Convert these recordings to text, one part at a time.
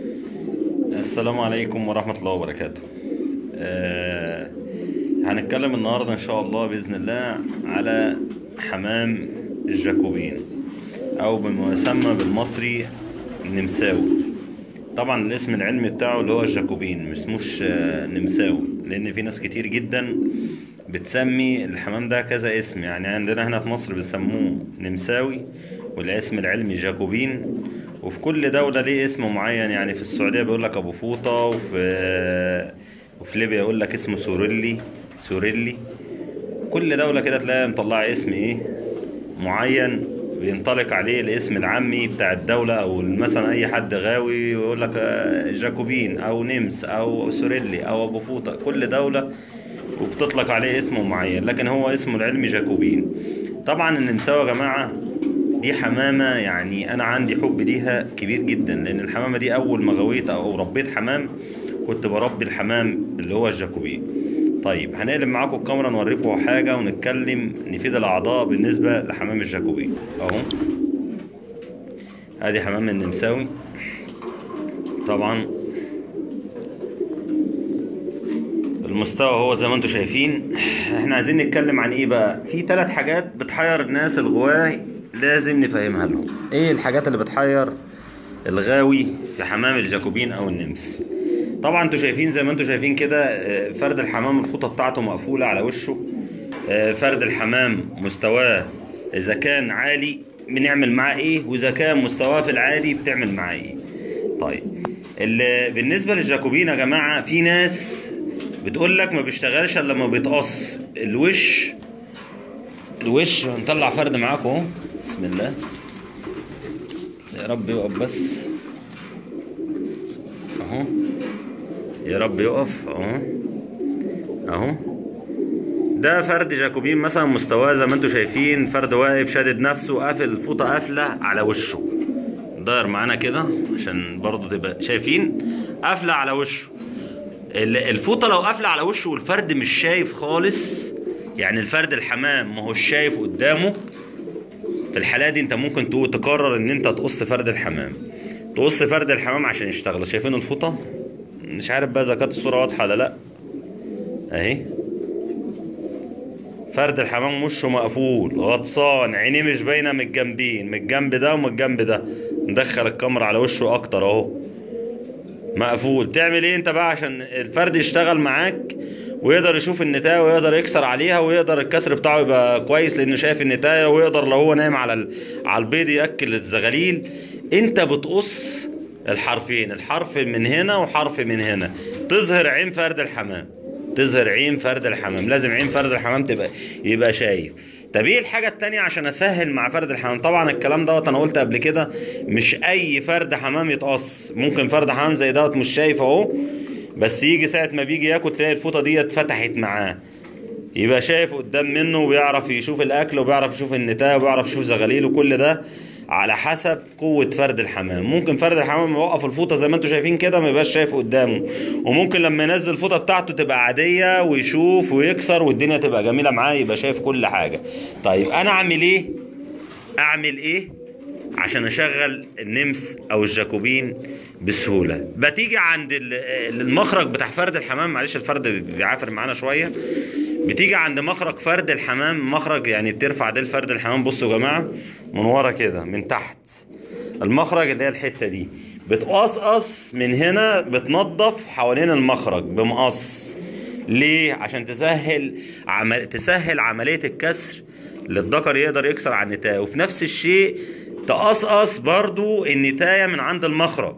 السلام عليكم ورحمة الله وبركاته آه هنتكلم النهاردة إن شاء الله بإذن الله على حمام الجاكوبين أو بما يسمى بالمصري النمساوي طبعا الاسم العلمي بتاعه اللي هو الجاكوبين مش اسموش آه، نمساوي لأن في ناس كتير جدا بتسمي الحمام ده كذا اسم يعني عندنا هنا في مصر بيسموه نمساوي والاسم العلمي جاكوبين وفي كل دولة ليه اسم معين يعني في السعودية بيقول لك أبو فوطة وفي وفي ليبيا يقول لك اسمه سوريلي سوريلي كل دولة كده تلاقيها مطلعة اسم ايه معين بينطلق عليه الاسم العامي بتاع الدولة أو مثلا أي حد غاوي يقول لك آه، جاكوبين أو نمس أو سوريلي أو أبو فوطة كل دولة وبتطلق عليه اسم معين لكن هو اسمه العلمي جاكوبين طبعا النمساوي يا جماعة دي حمامة يعني أنا عندي حب ليها كبير جدا لأن الحمامة دي أول ما غويت أو ربيت حمام كنت بربي الحمام اللي هو الجاكوبين طيب هنقلب معاكم الكاميرا نوريكم حاجة ونتكلم نفيد الأعضاء بالنسبة لحمام الجاكوبين أهو ادي حمام النمساوي طبعا المستوى هو زي ما انتم شايفين احنا عايزين نتكلم عن ايه بقى في ثلاث حاجات بتحير الناس الغواة لازم نفهمها لهم ايه الحاجات اللي بتحير الغاوي في حمام الجاكوبين او النمس طبعا انتوا شايفين زي ما انتوا شايفين كده اه، فرد الحمام الفوطه بتاعته مقفوله على وشه اه، فرد الحمام مستواه اذا كان عالي بنعمل معاه ايه واذا كان مستواه في العالي بتعمل معاه ايه طيب اللي بالنسبه للجاكوبين يا جماعه في ناس بتقول لك ما بيشتغلش الا لما بيتقص الوش الوش هنطلع فرد معاكم اهو بسم الله يا رب يقف بس اهو يا رب يقف اهو اهو ده فرد جاكوبين مثلا مستواه زي ما انتم شايفين فرد واقف شادد نفسه قافل الفوطه قافله على وشه داير معانا كده عشان برضه تبقى شايفين قافله على وشه ال- الفوطه لو قافله على وشه والفرد مش شايف خالص يعني الفرد الحمام ما هوش شايف قدامه في الحالة دي انت ممكن تو- تقرر ان انت تقص فرد الحمام تقص فرد الحمام عشان يشتغل شايفين الفوطة مش عارف بقى اذا كانت الصورة واضحة ولا لا اهي فرد الحمام وشه مقفول غطسان عينيه مش باينة من الجنبين من الجنب ده ومن الجنب ده ندخل الكاميرا على وشه اكتر اهو مقفول تعمل ايه انت بقى عشان الفرد يشتغل معاك ويقدر يشوف النتايه ويقدر يكسر عليها ويقدر الكسر بتاعه يبقى كويس لانه شايف النتايه ويقدر لو هو نايم على ال- على البيض ياكل الزغاليل انت بتقص الحرفين الحرف من هنا وحرف من هنا تظهر عين فرد الحمام تظهر عين فرد الحمام لازم عين فرد الحمام تبقى يبقى شايف طب ايه الحاجة التانية عشان اسهل مع فرد الحمام طبعا الكلام دوت انا قلت قبل كده مش اي فرد حمام يتقص ممكن فرد حمام زي دوت مش شايف اهو بس يجي ساعة ما بيجي ياكل تلاقي الفوطة دي اتفتحت معاه يبقى شايف قدام منه وبيعرف يشوف الاكل وبيعرف يشوف النتايه وبيعرف يشوف زغاليل وكل ده على حسب قوة فرد الحمام ممكن فرد الحمام يوقف الفوطة زي ما انتم شايفين كده ما يبقاش شايف قدامه وممكن لما ينزل الفوطة بتاعته تبقى عادية ويشوف ويكسر والدنيا تبقى جميلة معاه يبقى شايف كل حاجة طيب انا اعمل ايه اعمل ايه عشان اشغل النمس او الجاكوبين بسهوله بتيجي عند ال- المخرج بتاع فرد الحمام معلش الفرد بيعافر معانا شويه بتيجي عند مخرج فرد الحمام مخرج يعني بترفع ده فرد الحمام بصوا يا جماعه من ورا كده من تحت المخرج اللي هي الحته دي بتقصقص من هنا بتنظف حوالين المخرج بمقص ليه عشان تسهل عمل تسهل عمليه الكسر للذكر يقدر يكسر على النتايه وفي نفس الشيء تقصقص برضو النتايه من عند المخرج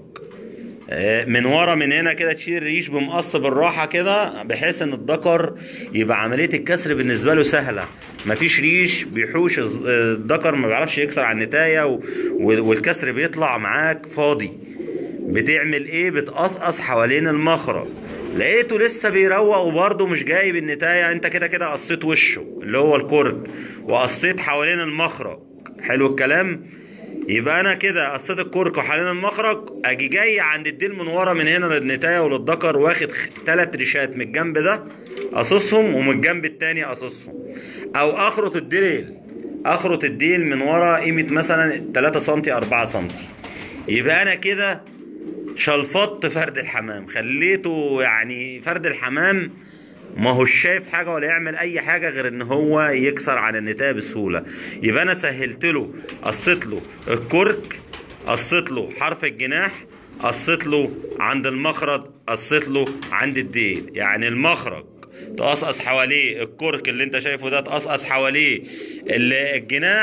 آه، من ورا من هنا كده تشيل الريش بمقص بالراحه كده بحيث ان الذكر يبقى عمليه الكسر بالنسبه له سهله مفيش ريش بيحوش الز- آه، الذكر ما بيعرفش يكسر على النتايه و- و- والكسر بيطلع معاك فاضي بتعمل ايه بتقصقص حوالين المخرج لقيته لسه بيروق وبرضه مش جايب النتايه انت كده كده قصيت وشه اللي هو الكرد وقصيت حوالين المخرج حلو الكلام يبقى انا كده قصيت الكرك وحوالين المخرج اجي جاي عند الديل من ورا من هنا للنتايه وللذكر واخد ثلاث ريشات من الجنب ده قصصهم ومن الجنب التاني قصصهم او اخرط الديل اخرط الديل من ورا قيمه مثلا 3 سم 4 سم يبقى انا كده شلفطت فرد الحمام خليته يعني فرد الحمام ما هوش شايف حاجة ولا يعمل أي حاجة غير إن هو يكسر عن النتاية بسهولة يبقى أنا سهلت له قصيت له الكرك قصيت له حرف الجناح قصيت له عند المخرج قصيت له عند الديل يعني المخرج تقصقص حواليه الكرك اللي انت شايفه ده تقصقص حواليه ال- الجناح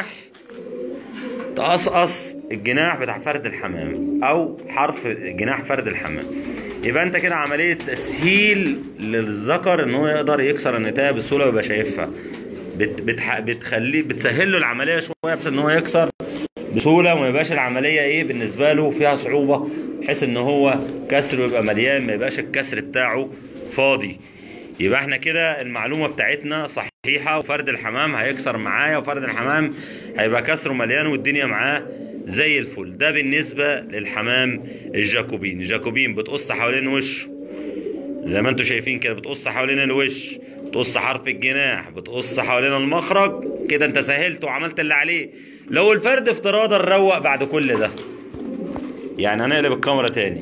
تقصقص الجناح بتاع فرد الحمام او حرف جناح فرد الحمام يبقى انت كده عملية تسهيل للذكر ان هو يقدر يكسر النتاية بسهولة ويبقى شايفها بت بتح بتخليه بتسهل له العملية شوية بس ان هو يكسر بسهولة وما يبقاش العملية ايه بالنسبة له فيها صعوبة بحيث ان هو كسره يبقى مليان ما يبقاش الكسر بتاعه فاضي يبقى احنا كده المعلومة بتاعتنا صحيحة وفرد الحمام هيكسر معايا وفرد الحمام هيبقى كسره مليان والدنيا معاه زي الفل ده بالنسبة للحمام الجاكوبين الجاكوبين بتقص حوالين وشه زي ما انتم شايفين كده بتقص حوالين الوش بتقص حرف الجناح بتقص حوالين المخرج كده انت سهلت وعملت اللي عليه لو الفرد افتراضا روق بعد كل ده يعني هنقلب الكاميرا تاني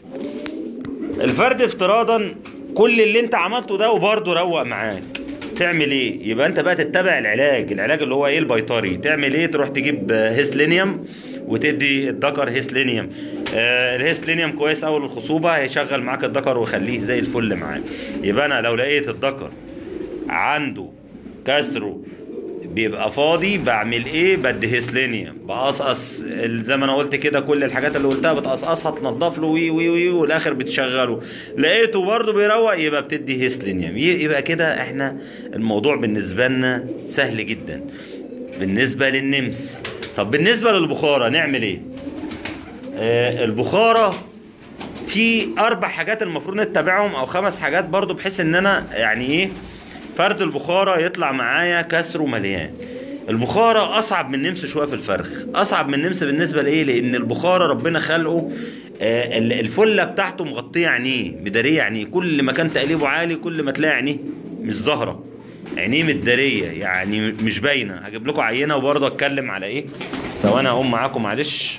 الفرد افتراضا كل اللي انت عملته ده وبرضه روق معاك تعمل ايه يبقى انت بقى تتبع العلاج العلاج اللي هو ايه البيطري تعمل ايه تروح تجيب هيسلينيوم وتدي الذكر هيسلينيوم آه الهيسلينيوم كويس اول الخصوبه هيشغل معاك الذكر ويخليه زي الفل معاك يبقى انا لو لقيت الذكر عنده كسره بيبقى فاضي بعمل ايه بدي هيسلينيوم بقصقص ال- زي ما انا قلت كده كل الحاجات اللي قلتها بتقصقصها تنضف له وي وي وي والاخر بتشغله لقيته برضه بيروق يبقى بتدي هيسلينيوم ي- يبقى كده احنا الموضوع بالنسبه لنا سهل جدا بالنسبه للنمس طب بالنسبه للبخاره نعمل ايه آه البخاره في اربع حاجات المفروض نتبعهم او خمس حاجات برضو بحيث ان انا يعني ايه فرد البخارة يطلع معايا كسره مليان البخارة أصعب من النمس شوية في الفرخ أصعب من النمس بالنسبة لإيه؟ لأن البخارة ربنا خلقه آه، ال- الفلة بتاعته مغطية عينيه مدارية عينيه كل ما كان تقليبه عالي كل ما تلاقي عينيه مش ظاهرة عينيه متدارية يعني مش باينة هجيب لكم عينة وبرضه أتكلم على إيه ثواني أقوم معاكم معلش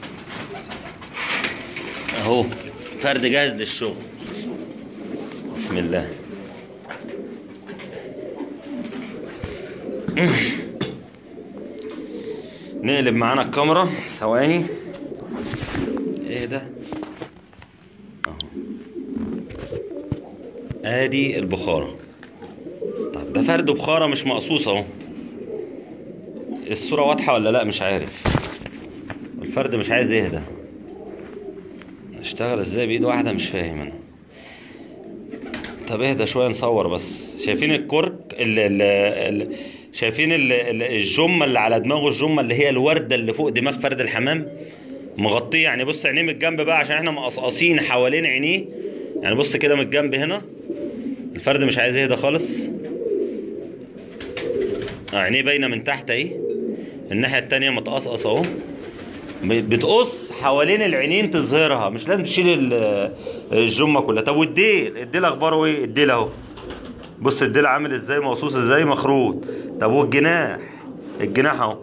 أهو فرد جاهز للشغل بسم الله نقلب معانا الكاميرا ثواني ايه ده اهو ادي البخارة طب ده فرد بخارة مش مقصوص اهو الصورة واضحة ولا لا مش عارف الفرد مش عايز يهدى اشتغل ازاي بايد واحدة مش فاهم انا طب اهدى شويه نصور بس شايفين الكرك ال ال ال شايفين ال ال الجمه اللي على دماغه الجمه اللي هي الورده اللي فوق دماغ فرد الحمام مغطيه يعني بص عينيه من الجنب بقى عشان احنا مقصقصين حوالين عينيه يعني بص كده من الجنب هنا الفرد مش عايز يهدى خالص آه، عينيه باينه من تحت اهي الناحيه التانيه متقصقص اهو بتقص حوالين العينين تظهرها مش لازم تشيل ال- الجمه كلها طب والديل الديل اخباره ايه الديل اهو بص الديل عامل ازاي مقصوص ازاي مخروط طب والجناح الجناح اهو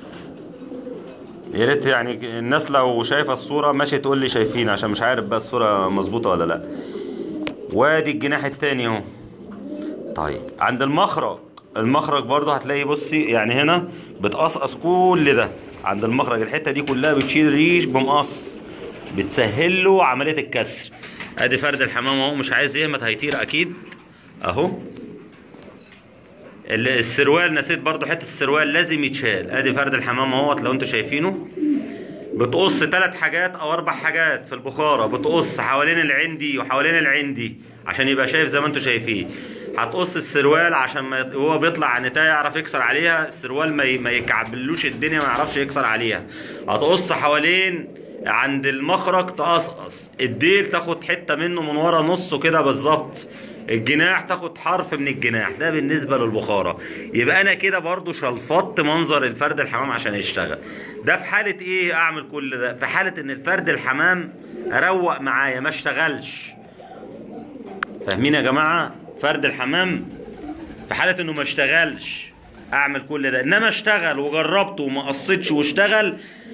يا ريت يعني الناس لو شايفه الصوره ماشي تقول لي شايفين عشان مش عارف بقى الصوره مظبوطه ولا لا وادي الجناح التاني اهو طيب عند المخرج المخرج برضه هتلاقي بصي يعني هنا بتقصقص كل ده عند المخرج الحته دي كلها بتشيل ريش بمقص بتسهل له عمليه الكسر ادي فرد الحمام اهو مش عايز يهمت هيطير اكيد اهو ال- السروال نسيت برضه حته السروال لازم يتشال ادي فرد الحمام اهوت لو انتوا شايفينه بتقص ثلاث حاجات او اربع حاجات في البخاره بتقص حوالين العندي وحوالين العندي عشان يبقى شايف زي ما انتوا شايفين هتقص السروال عشان ما يط- وهو بيطلع عن نتايه يعرف يكسر عليها السروال ما ي- ما يكعبلوش الدنيا ما يعرفش يكسر عليها هتقص حوالين عند المخرج تقصقص الديل تاخد حته منه من ورا نصه كده بالظبط الجناح تاخد حرف من الجناح ده بالنسبه للبخاره يبقى انا كده برضو شلفطت منظر الفرد الحمام عشان يشتغل ده في حاله ايه اعمل كل ده في حاله ان الفرد الحمام روق معايا ما اشتغلش فاهمين يا جماعه فرد الحمام في حاله انه ما اشتغلش اعمل كل ده انما اشتغل وجربته وما قصيتش واشتغل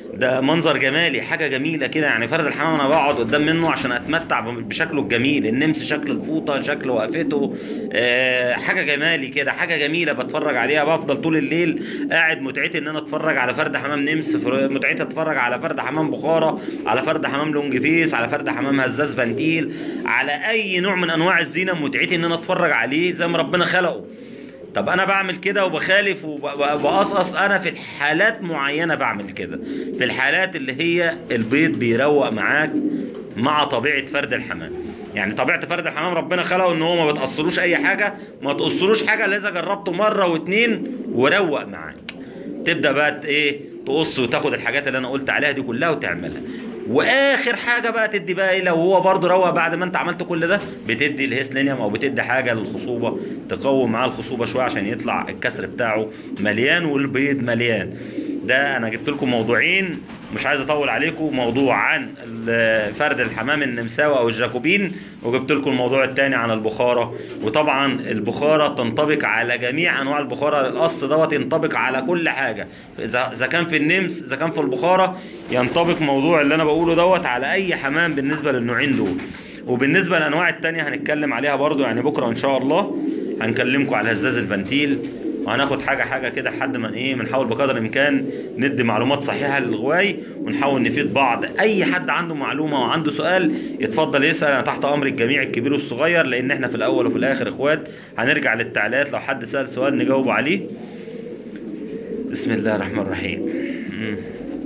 ده منظر جمالي حاجه جميله كده يعني فرد الحمام انا بقعد قدام منه عشان اتمتع بشكله الجميل النمس شكل الفوطه شكل وقفته آه حاجه جمالي كده حاجه جميله بتفرج عليها بفضل طول الليل قاعد متعتي ان انا اتفرج على فرد حمام نمس فر- متعتي اتفرج على فرد حمام بخاره على فرد حمام لونج فيس على فرد حمام هزاز فانتيل على اي نوع من انواع الزينه متعتي ان انا اتفرج عليه زي ما ربنا خلقه طب انا بعمل كده وبخالف وبقصقص انا في الحالات معينه بعمل كده في الحالات اللي هي البيض بيروق معاك مع طبيعه فرد الحمام يعني طبيعه فرد الحمام ربنا خلقه ان هو ما بتقصروش اي حاجه ما تقصروش حاجه الا اذا جربته مره واتنين وروق معاك تبدا بقى ت- ايه تقص وتاخد الحاجات اللي انا قلت عليها دي كلها وتعملها واخر حاجه بقى تدي بقى ايه لو هو برضه روق بعد ما انت عملت كل ده بتدي الهيسلينيوم او بتدي حاجه للخصوبه تقوم معاه الخصوبه شويه عشان يطلع الكسر بتاعه مليان والبيض مليان ده انا جبت لكم موضوعين مش عايز اطول عليكم موضوع عن ال- فرد الحمام النمساوي او الجاكوبين وجبت لكم الموضوع الثاني عن البخاره وطبعا البخاره تنطبق على جميع انواع البخاره القص دوت ينطبق على كل حاجه اذا اذا كان في النمس اذا كان في البخاره ينطبق موضوع اللي انا بقوله دوت على اي حمام بالنسبه للنوعين دول وبالنسبه للانواع التانية هنتكلم عليها برضو يعني بكره ان شاء الله هنكلمكم على هزاز الفنتيل وهناخد حاجه حاجه كده لحد ما ايه بنحاول بقدر الامكان ندي معلومات صحيحه للغواي ونحاول نفيد بعض اي حد عنده معلومه وعنده سؤال يتفضل يسال انا تحت امر الجميع الكبير والصغير لان احنا في الاول وفي الاخر اخوات هنرجع للتعليقات لو حد سال سؤال نجاوب عليه بسم الله الرحمن الرحيم مم.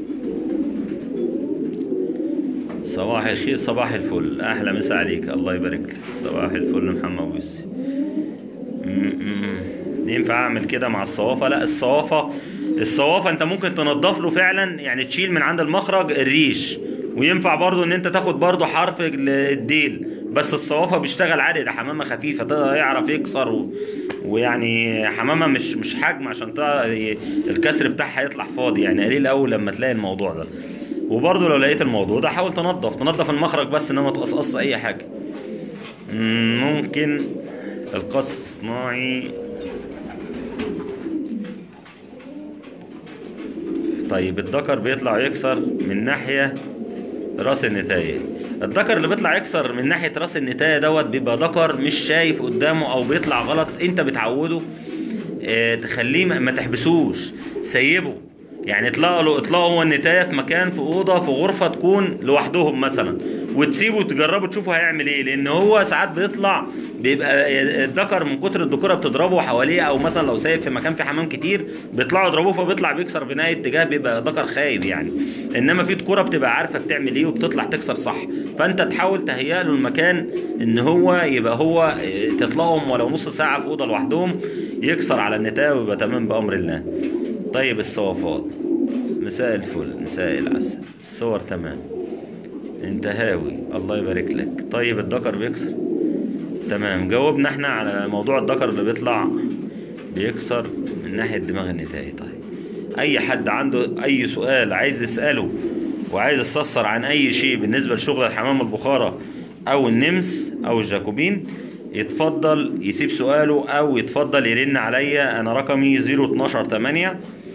صباح الخير صباح الفل احلى مسا عليك الله يبارك لك صباح الفل محمد ويسي م-م. ينفع اعمل كده مع الصوافه لا الصوافه الصوافه انت ممكن تنضف له فعلا يعني تشيل من عند المخرج الريش وينفع برضو ان انت تاخد برضو حرف ال- الديل بس الصوافه بيشتغل عادي ده حمامه خفيفه تقدر يعرف يكسر و... ويعني حمامه مش مش حجم عشان تق- ي- الكسر بتاعها يطلع فاضي يعني قليل قوي لما تلاقي الموضوع ده وبرضو لو لقيت الموضوع ده حاول تنظف تنظف المخرج بس انما تقصقص اي حاجه مم، ممكن القص صناعي طيب الذكر بيطلع يكسر من ناحية راس النتاية الذكر اللي بيطلع يكسر من ناحية راس النتاية دوت بيبقى ذكر مش شايف قدامه او بيطلع غلط انت بتعوده اه تخليه ما ما تحبسوش سيبه يعني اطلقوا له اطلقوا هو النتاية في مكان في اوضه في غرفه تكون لوحدهم مثلا وتسيبه وتجربوا تشوفوا هيعمل ايه لان هو ساعات بيطلع بيبقى الذكر من كتر الذكوره بتضربه حواليه او مثلا لو سايب في مكان في حمام كتير بيطلعوا يضربوه فبيطلع بيكسر بناء اتجاه بيبقى ذكر خايب يعني انما في ذكوره بتبقى عارفه بتعمل ايه وبتطلع تكسر صح فانت تحاول تهيئ له المكان ان هو يبقى هو اه، تطلقهم ولو نص ساعه في اوضه لوحدهم يكسر على النتايه ويبقى تمام بامر الله طيب الصوافات مساء الفل مساء العسل الصور تمام انت هاوي الله يبارك لك طيب الذكر بيكسر تمام جاوبنا احنا على موضوع الذكر اللي بيطلع بيكسر من ناحية دماغ النتاية طيب اي حد عنده اي سؤال عايز يسأله وعايز يستفسر عن اي شيء بالنسبة لشغل الحمام البخارة او النمس او الجاكوبين يتفضل يسيب سؤاله او يتفضل يرن عليا انا رقمي 012 8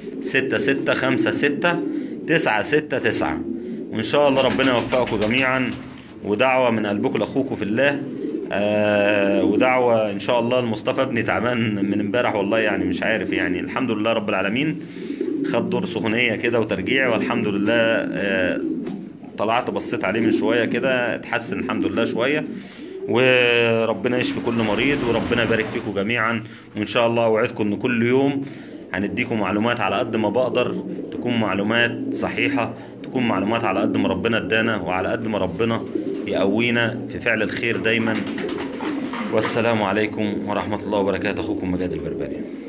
6656 969 وان شاء الله ربنا يوفقكم جميعا ودعوه من قلبكم لاخوكم في الله آه ودعوه ان شاء الله لمصطفى ابني تعبان من امبارح والله يعني مش عارف يعني الحمد لله رب العالمين خد دور سخونيه كده وترجيع والحمد لله آه طلعت بصيت عليه من شويه كده اتحسن الحمد لله شويه وربنا يشفي كل مريض وربنا يبارك فيكم جميعا وان شاء الله اوعدكم ان كل يوم هنديكم معلومات على قد ما بقدر تكون معلومات صحيحة تكون معلومات على قد ما ربنا ادانا وعلى قد ما ربنا يقوينا في فعل الخير دايما والسلام عليكم ورحمة الله وبركاته أخوكم مجاد البربري